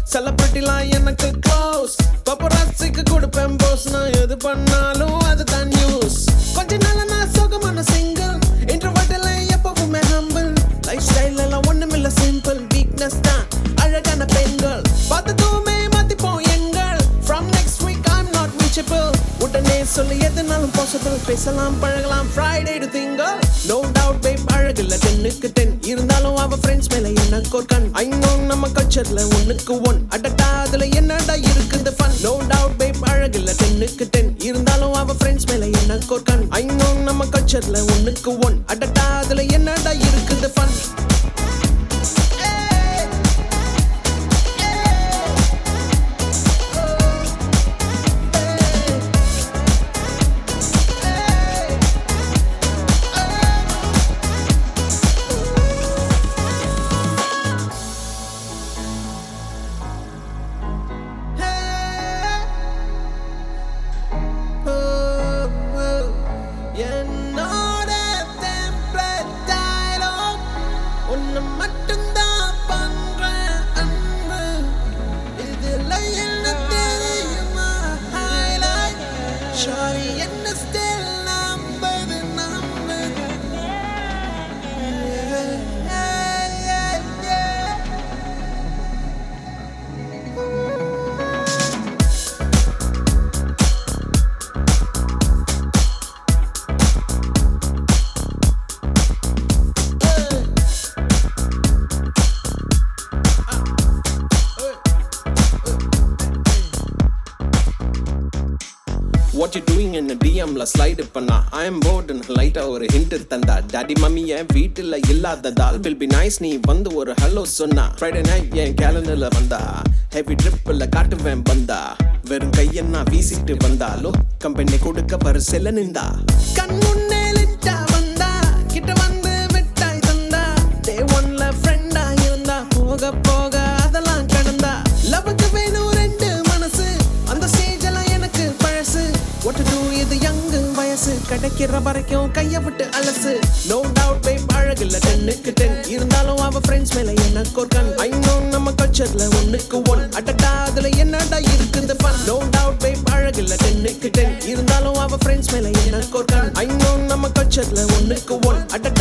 செலிபிரிட்டிலாம் எனக்கு க்ளோஸ் பப்பராசிக்கு கொடுப்பேன் போஸ் நான் எது பண்ணாலும் அதுதான் நியூஸ் கொஞ்ச நாளா நான் சோகமான சிங்கிள் இன்ட்ரோவர்ட்ல எப்பவுமே ஹம்பிள் லைஃப் ஸ்டைல் எல்லாம் ஒண்ணுமில்ல சிம்பிள் வீக்னஸ் தான் அழகான பெண்கள் பார்த்ததுமே மாத்திப்போம் எங்கள் from next week I'm not reachable உடனே சொல்லி எதுனாலும் பாசிபிள் பேசலாம் பழகலாம் ஃப்ரைடே டு திங்கள் நோ டவுட் பேப் அழகில்ல டென்னுக்கு டென் இருந்தாலும் அவ ஃப்ரெண்ட்ஸ் மேல எனக்கு ஒரு கண் ஐநோ நம்ம கல்ச்சர்ல ஒண்ணுக்கு ஒன் அடட்டா அதுல என்னடா இருக்குது ஃபன் நோ டவுட் பேப் அழகில்ல டென்னுக்கு டென் இருந்தாலும் அவ ஃப்ரெண்ட்ஸ் மேல எனக்கு ஒரு கண் ஐநோ நம்ம கல்ச்சர்ல ஒண்ணுக்கு ஒன் அடட்டா அதுல என்னடா இருக்குது ஃபன் என்னோட template dialogue உன்னை மட்டும்தான் பண்றேன் அன்பு இதுல என்ன தெரியுமா highlight Shawty என்ன still நம்பது நம்பது Yeah, yeah, yeah. What you doing in a DMல ஸ்லைடு பண்ணா ஐ எம் போர்டு லைட்டா ஒரு ஹிண்ட் தந்தா டாடி மம்மி என் வீட்டுல இல்லாததால் வில் பி நைஸ் நீ வந்து ஒரு ஹலோ சொன்னா ஃப்ரைடே நைட் என் கேலண்டர்ல வந்தா ஹெவி ட்ரிப்ல காட்டுவேன் வந்தா வெறும் கையன்னா வீசிட்டு வந்தாலோ கம்பெனி கொடுக்க பரிசில நின்றா கண் முன்னே லிட்டா வந்தா கிட்ட வந்து மிட்டாய் தந்தா டே ஒன்ல ஃப்ரெண்டா இருந்தா போக போக அதெல்லாம் கடந்தா லவ்வுக்கு வேணும் ரெண்டு மனசு அந்த ஸ்டேஜ் எல்லாம் எனக்கு பழசு what to do இது யங்கு வயசு கிடைக்கிற வரைக்கும் கைய விட்டு அலசு நோ டவுட் பேப் அழகில்ல டென்னுக்கு டென் இருந்தாலும் அவ ஃப்ரெண்ட்ஸ் மேல எனக்கு ஒரு கண் ஐ நோ நம்ம கல்ச்சர்ல ஒண்ணுக்கு ஒன் அடட்டா அதுல என்னடா இருக்குது ஃபன் நோ டவுட் பேப் அழகில்ல டென்னுக்கு டென் இருந்தாலும் அவ ஃப்ரெண்ட்ஸ் மேல எனக்கு ஒரு கண் ஐ நோ நம்ம கல்ச்சர்ல ஒண்ணுக்கு ஒன் அடட்டா